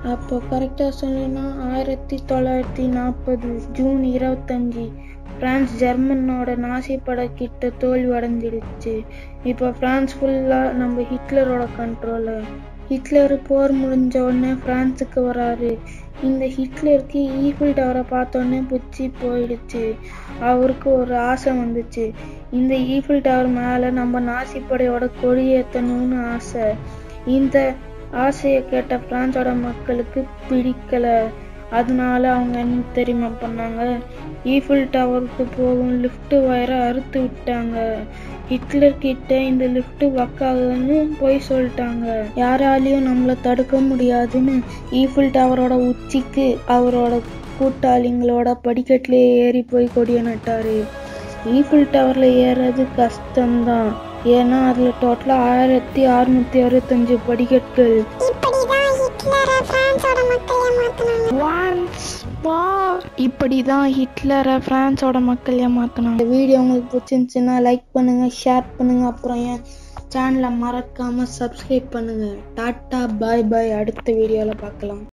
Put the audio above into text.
அப்போ கரெக்டாக சொல்லணும்னா ஆயிரத்தி தொள்ளாயிரத்தி நாற்பது ஜூன் இருபத்தஞ்சி பிரான்ஸ் ஜெர்மனோட நாசி படக்கிட்ட தோல்வி அடைஞ்சிடுச்சு இப்போ பிரான்ஸ் ஃபுல்லாக நம்ம ஹிட்லரோட கண்ட்ரோலு ஹிட்லர் போர் முடிஞ்ச உடனே பிரான்ஸுக்கு வராரு இந்த ஹிட்லருக்கு ஈஃபில் டவரை பார்த்தோன்னே புச்சி போயிடுச்சு அவருக்கு ஒரு ஆசை வந்துச்சு இந்த ஈஃபில் டவர் மேலே நம்ம நாசிப்படையோட கொடி ஏற்றணும்னு ஆசை இந்த ஆசையை கேட்ட பிரான்ஸோட மக்களுக்கு பிடிக்கல அதனால அவங்க என்ன தெரியுமா பண்ணாங்க ஈஃபில் டவருக்கு போகும் லிஃப்ட் வயரை அறுத்து விட்டாங்க ஹிட்லர் கிட்ட இந்த லிஃப்ட் ஒர்க் ஆகுதுன்னு போய் சொல்லிட்டாங்க யாராலையும் நம்மளை தடுக்க முடியாதுன்னு ஈஃபில் டவரோட உச்சிக்கு அவரோட கூட்டாளிங்களோட படிக்கட்டிலே ஏறி போய் கொடிய நட்டாரு ஈஃபில் டவர்ல ஏறது கஷ்டம்தான் ஏன்னா அதுல டோட்டலா ஆயிரத்தி அறுநூத்தி அறுபத்தஞ்சு படிக்கட்டுகள் இப்படிதான் ஹிட்லரை பிரான்ஸோட மக்கள் ஏமாத்தினாங்க இப்படிதான் ஹிட்லரை பிரான்ஸோட மக்கள் ஏமாத்தினாங்க இந்த வீடியோ உங்களுக்கு பிடிச்சிருந்துச்சுன்னா லைக் பண்ணுங்க ஷேர் பண்ணுங்க அப்புறம் என் சேனலை மறக்காம சப்ஸ்கிரைப் பண்ணுங்க டாட்டா பாய் பாய் அடுத்த வீடியோல பார்க்கலாம்